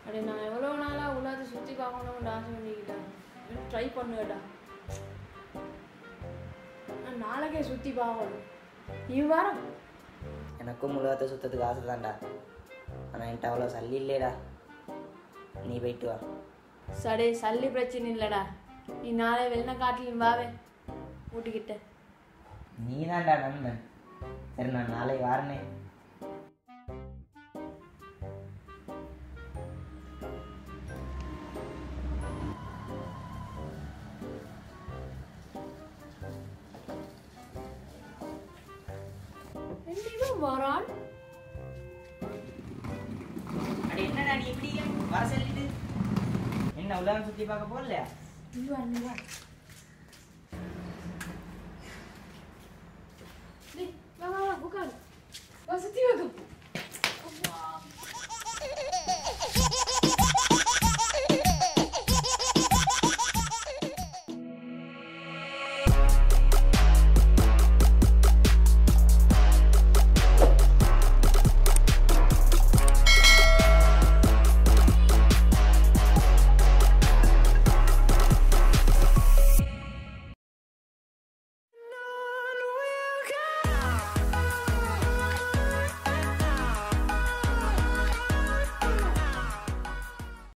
அடே நான் எவ்வளோ நாளாக உலகத்தை சுற்றி பார்க்கணும்னு ஆசை பண்ணிக்கிட்டேன் ட்ரை பண்ணுவேடா நான் நாளைக்கே சுற்றி பார்க்கணும் நீ வாரம் எனக்கும் உலகத்தை சுத்தத்துக்கு ஆசை தான்டா ஆனால் என்கிட்ட அவ்வளோ சல்லி இல்லையடா நீ போயிட்டு வா சடே சல்லி பிரச்சனை இல்லைடா நீ நாளை வெளிநாட்டிலும் வாவே ஊட்டிக்கிட்ட நீ தான்டா நண்பன் சரி நான் நாளை வாரனே என்னையும் வரான் அடி என்னடா நீ இப்படி வர சொல்லிட்டு என்ன உலகம் சுற்றி பார்க்க போகலையா நீ வா நீ வா